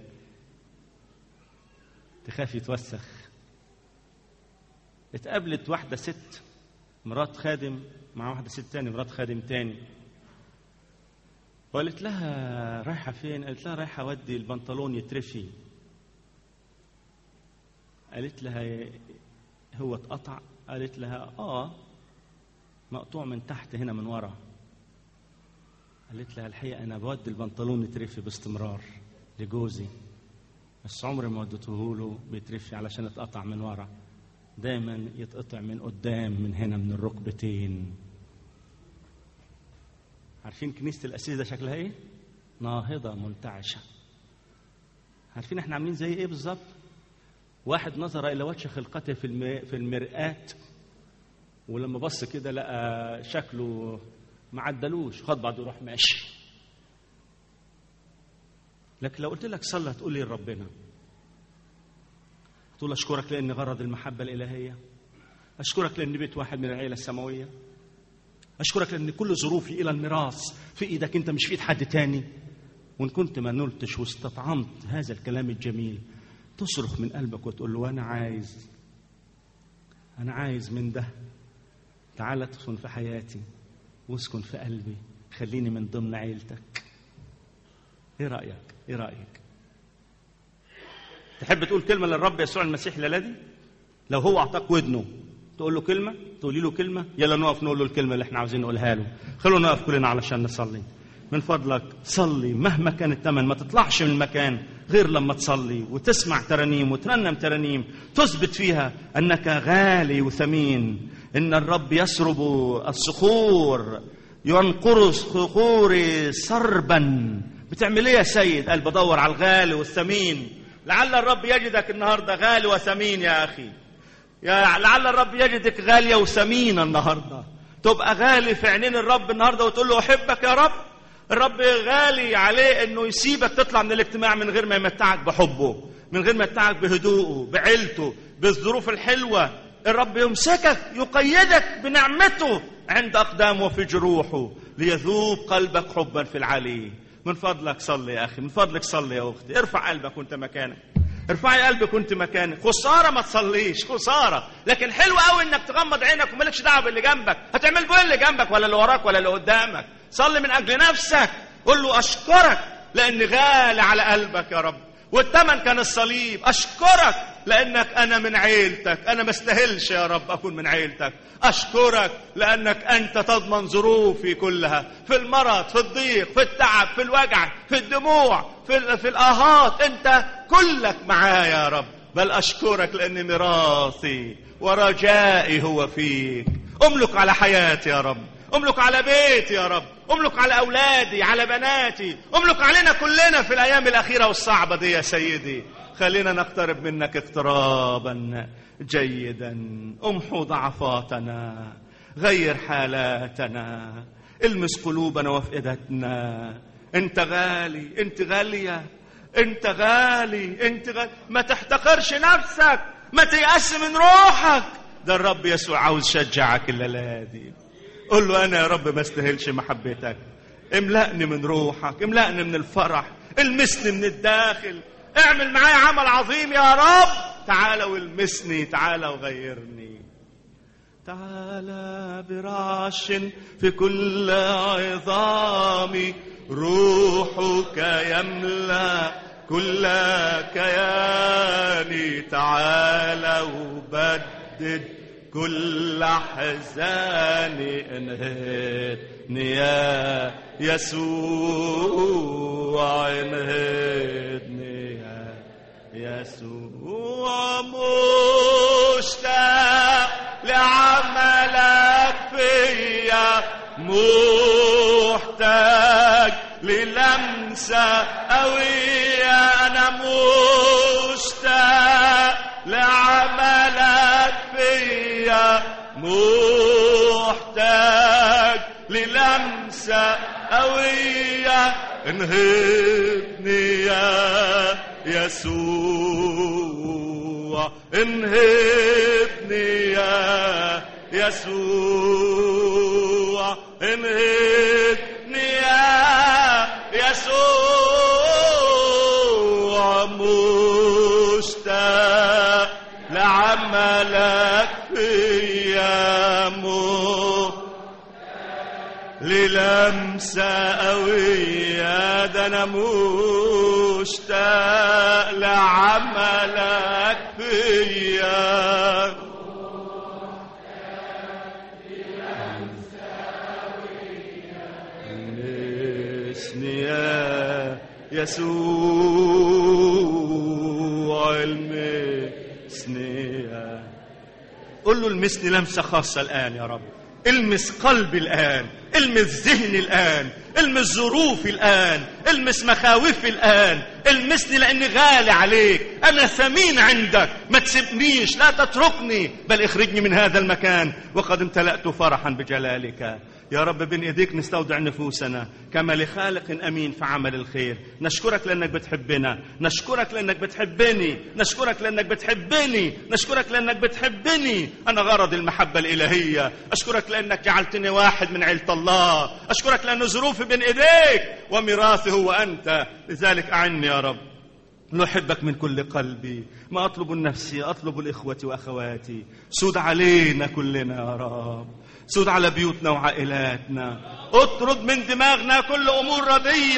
تخاف يتوسخ اتقابلت واحده ست مرات خادم مع واحده ست تاني مرات خادم تاني وقالت لها رايحة فين؟ قالت لها رايحة أودي البنطلون يترفي. قالت لها هو اتقطع؟ قالت لها آه مقطوع من تحت هنا من ورا. قالت لها الحقيقة أنا بودي البنطلون يترفي باستمرار لجوزي. بس عمري ما وديته له بيترفي علشان اتقطع من ورا. دايما يتقطع من قدام من هنا من الركبتين. عارفين كنيسة الأسيس ده شكلها إيه؟ ناهضة منتعشة. عارفين إحنا عاملين زي إيه بالظبط؟ واحد نظر إلى وجه خلقته في الم... في المرآة ولما بص كده لقى شكله ما عدلوش خد بعضه يروح ماشي. لكن لو قلت لك صلى تقول لي لربنا تقول أشكرك لأن غرض المحبة الإلهية أشكرك لأن بيت واحد من العيلة السماوية أشكرك لأن كل ظروفي إلى الميراث في إيدك أنت مش في إيد حد تاني وإن كنت ما نلتش واستطعمت هذا الكلام الجميل تصرخ من قلبك وتقول له أنا عايز أنا عايز من ده تعال تسكن في حياتي واسكن في قلبي خليني من ضمن عيلتك ايه رأيك ايه رأيك تحب تقول كلمة للرب يسوع المسيح الليلة دي لو هو أعطاك ودنه تقول له كلمة تقولي له كلمة يلا نقف نقول له الكلمة اللي احنا عاوزين نقولها له خلونا نقف كلنا علشان نصلي من فضلك صلي مهما كان الثمن ما تطلعش من المكان غير لما تصلي وتسمع ترانيم وترنم ترانيم تثبت فيها انك غالي وثمين ان الرب يسرب الصخور ينقر الصخور سربا بتعمل ايه يا سيد قال بدور على الغالي والثمين لعل الرب يجدك النهارده غالي وثمين يا اخي يا لعل الرب يجدك غاليه وثمينه النهارده تبقى غالي في عينين الرب النهارده وتقول له احبك يا رب الرب غالي عليه انه يسيبك تطلع من الاجتماع من غير ما يمتعك بحبه من غير ما يمتعك بهدوءه بعيلته بالظروف الحلوه الرب يمسكك يقيدك بنعمته عند اقدامه في جروحه ليذوب قلبك حبا في العلي من فضلك صلي يا اخي من فضلك صلي يا اختي ارفع قلبك وانت مكانك ارفعي قلبك وانت مكانك خساره ما تصليش خساره لكن حلو قوي انك تغمض عينك ومالكش دعوه باللي جنبك هتعمل بيه اللي جنبك ولا اللي وراك ولا اللي قدامك صلي من اجل نفسك قول له اشكرك لان غالي على قلبك يا رب والثمن كان الصليب اشكرك لانك انا من عيلتك انا ما استاهلش يا رب اكون من عيلتك اشكرك لانك انت تضمن ظروفي كلها في المرض في الضيق في التعب في الوجع في الدموع في, في الاهات انت كلك معايا يا رب بل اشكرك لان ميراثي ورجائي هو فيك املك على حياتي يا رب املك على بيتي يا رب املك على اولادي على بناتي املك علينا كلنا في الايام الاخيره والصعبه دي يا سيدي خلينا نقترب منك اقترابا جيدا امحو ضعفاتنا غير حالاتنا المس قلوبنا وافئدتنا انت غالي انت غاليه انت غالي انت غالي ما تحتقرش نفسك ما تيأس من روحك ده الرب يسوع عاوز يشجعك الليله دي قول له انا يا رب ما استاهلش محبتك املأني من روحك املأني من الفرح المسني من الداخل اعمل معايا عمل عظيم يا رب تعالى والمسني تعالى وغيرني تعالى برعش في كل عظامي روحك يملا كل كياني تعالى وبدد كل احزاني انهدني يا يسوع انهدني يا يسوع مشتاق لعملك فيا محتاج للمسة قوية أنا مشتاق لعملك فيا محتاج للمسة قوية انهدني يا يسوع انهدني يا يسوع انهدني يا يسوع مشتاق لعملك فيا مو للمسة قوية ده أنا مشتاق لعملك فيا المسني يا يسوع المسني يا قل له المسني لمسة خاصة الآن يا رب المس قلبي الآن المس ذهني الآن المس ظروفي الآن المس مخاوفي الآن المسني لأني غالي عليك أنا ثمين عندك ما تسيبنيش لا تتركني بل اخرجني من هذا المكان وقد امتلأت فرحا بجلالك يا رب بين ايديك نستودع نفوسنا كما لخالق امين في عمل الخير نشكرك لانك بتحبنا نشكرك لانك بتحبني نشكرك لانك بتحبني نشكرك لانك بتحبني انا غرض المحبه الالهيه اشكرك لانك جعلتني واحد من عيله الله اشكرك لان ظروفي بين ايديك وميراثي هو انت لذلك اعني يا رب نحبك من كل قلبي ما أطلب النفسي أطلب الإخوة وأخواتي سود علينا كلنا يا رب سود على بيوتنا وعائلاتنا اطرد من دماغنا كل أمور ردية